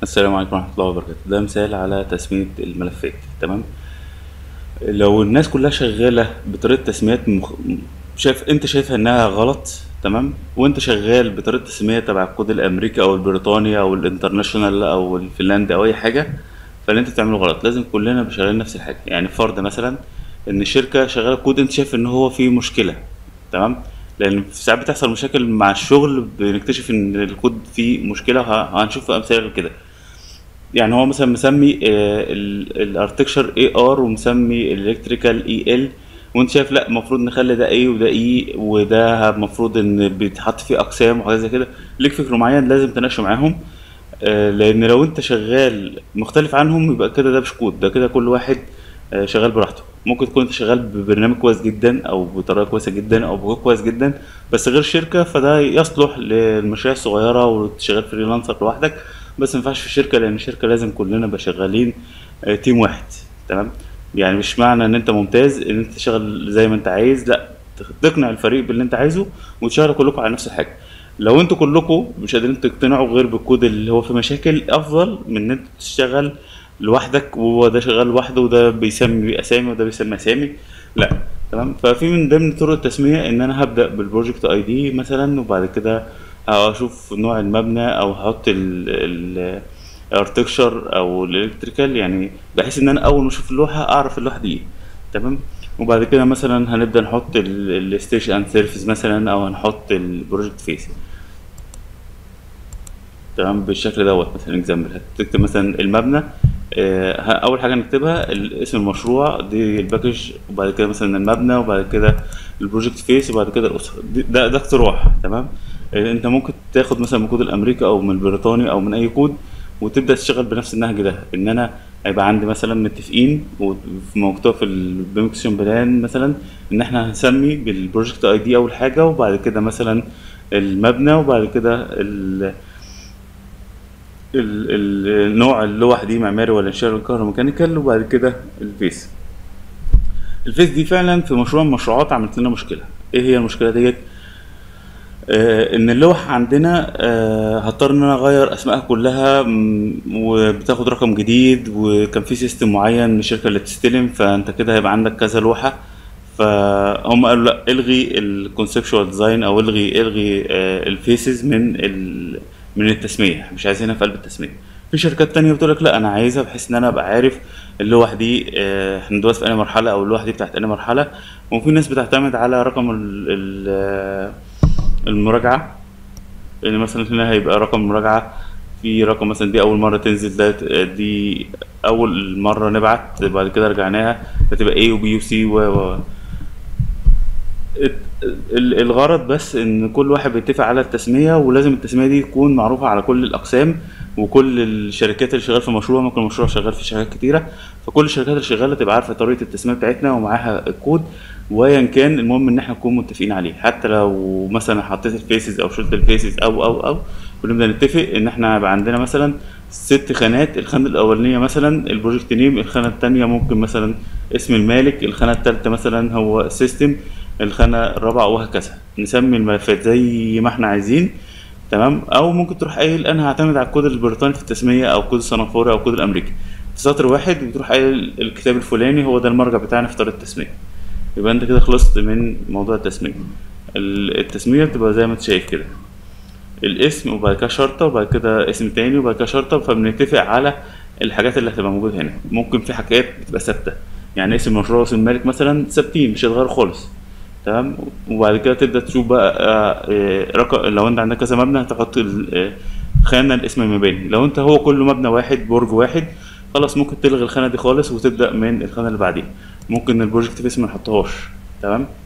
السلام عليكم ورحمة الله وبركاته ده مثال على تسمية الملفات تمام لو الناس كلها شغالة بطريقة تسميات مخ... شايف انت شايفها انها غلط تمام وانت شغال بطريقة تسمية تبع الكود الامريكي او البريطاني او الانترناشونال او الفنلندي او اي حاجة فاللي انت بتعمله غلط لازم كلنا نبقى شغالين نفس الحاجة يعني فرض مثلا ان الشركة شغالة بكود انت شايف ان هو فيه مشكلة تمام لان في ساعات بتحصل مشاكل مع الشغل بنكتشف ان الكود فيه مشكلة وه- هنشوف امثله غير كده يعني هو مثلا مسمي الارتكشر اي ار ومسمي الالكتريكال اي ال وانت شايف لا المفروض نخلي ده ايه وده اي وده المفروض ان بيتحط فيه اقسام وحاجات زي كده ليك فكر معين لازم تناقشه معاهم آه، لان لو انت شغال مختلف عنهم يبقى كده ده مش كود ده كده كل واحد آه، شغال براحته ممكن تكون انت شغال ببرنامج كويس جدا او بطريقه كويسه جدا او بكود كويس جدا بس غير شركه فده يصلح للمشاريع الصغيره وتشتغل فريلانسر لوحدك بس ما ينفعش في الشركه لان الشركه لازم كلنا نبقى شغالين آه، تيم واحد تمام يعني مش معنى ان انت ممتاز ان انت تشتغل زي ما انت عايز لا تقنع الفريق باللي انت عايزه وتشتغلوا كلكم على نفس الحاجه لو انتوا كلكم مش قادرين تقتنعوا غير بالكود اللي هو فيه مشاكل افضل من ان انت تشتغل لوحدك وهو ده شغال لوحده وده بيسمي اسامي وده بيسمي اسامي لا تمام ففي من ضمن طرق التسميه ان انا هبدا بالبروجكت اي دي مثلا وبعد كده هشوف نوع المبنى او هحط ال الارتكشر او الالكتريكال يعني بحيث ان انا اول ما اشوف اللوحه اعرف اللوحه دي ايه تمام وبعد كده مثلا هنبدا نحط الستيشن اند سيرفيس مثلا او هنحط البروجكت فيس تمام بالشكل دوت مثلا اكزامبل هتكتب مثلا المبنى آه، ه- اول حاجه نكتبها ال- اسم المشروع دي الباكج وبعد كده مثلا المبنى وبعد كده البروجكت فيس وبعد كده الاسره دي- ده ده اقتراح تمام آه، انت ممكن تاخد مثلا من كود الامريكي او من البريطاني او من اي كود وتبدا تشتغل بنفس النهج ده ان انا هيبقى عندي مثلا متفقين ومكتوب في البيمكسيون بلان مثلا ان احنا هنسمي بالبروجكت اي دي اول حاجه وبعد كده مثلا المبنى وبعد كده ال ال- ال- النوع اللوح دي معماري ولا انشائي ولا كهروميكانيكال وبعد كده الفيس الفيس دي فعلا في مشروع من المشروعات عملت لنا مشكله ايه هي المشكله ديت آه ان اللوح عندنا آه هضطر ان انا اغير اسمائها كلها م، وبتاخد رقم جديد وكان في سيستم معين من الشركه اللي بتستلم فانت كده هيبقى عندك كذا لوحه فهم قالوا لا الغي الكونسبشوال ديزاين او الغي الغي آه الفيسز من ال من التسميه مش عايزينها في قلب التسميه في شركات تانية بتقول لك لا انا عايزها بحيث ان انا ابقى عارف اللوح دي آه، احنا دلوقتي في انهي مرحله او اللوح دي بتاعت انهي مرحله وفي ناس بتعتمد على رقم ال ال آه، المراجعه يعني مثلا هنا هيبقى رقم المراجعه في رقم مثلا دي اول مره تنزل ده دي اول مره نبعت بعد كده رجعناها فتبقى A وبي وسي و و ال- الغرض بس ان كل واحد بيتفق على التسميه ولازم التسميه دي تكون معروفه على كل الاقسام وكل الشركات اللي شغال في مشروع ممكن المشروع شغال في شركات كتيره فكل الشركات اللي شغاله تبقى عارفه طريقه التسميه بتاعتنا ومعاها الكود وايا كان المهم ان احنا نكون متفقين عليه حتى لو مثلا حطيت الفيسز او شلت الفيسز او او او ونبدا نتفق ان احنا يبقى عندنا مثلا ست خانات الخانه الاولانيه مثلا البروجكت نيم الخانه الثانيه ممكن مثلا اسم المالك الخانه الثالثه مثلا هو سيستم الخانه الرابعه وهكذا نسمي الملفات زي ما احنا عايزين تمام او ممكن تروح قايل انا هعتمد على الكود البريطاني في التسميه او الكود الصنافوري او الكود الامريكي في سطر واحد وتروح قايل الكتاب الفلاني هو ده المرجع بتاعنا في طريقه التسميه يبقى انت كده خلصت من موضوع التسميه ال- التسميه بتبقى زي ما انت شايف كده الاسم وبعد كده شرطة وبعد كده اسم تاني وبعد كده شرطة فبنتفق على الحاجات اللي هتبقى موجودة هنا ممكن في حاجات بتبقى ثابتة يعني اسم المشروع واسم المالك مثلا ثابتين مش هيتغيروا خالص تمام وبعد كده تبدأ تشوف بقى آه، آه، رقم لو انت عندك كذا مبنى هتحط ال- آه، خانة الاسم المباني لو انت هو كله مبنى واحد برج واحد خلاص ممكن تلغي الخانة دي خالص وتبدأ من الخانة اللي بعديها ممكن البروجكت فيس ما نحطهاش تمام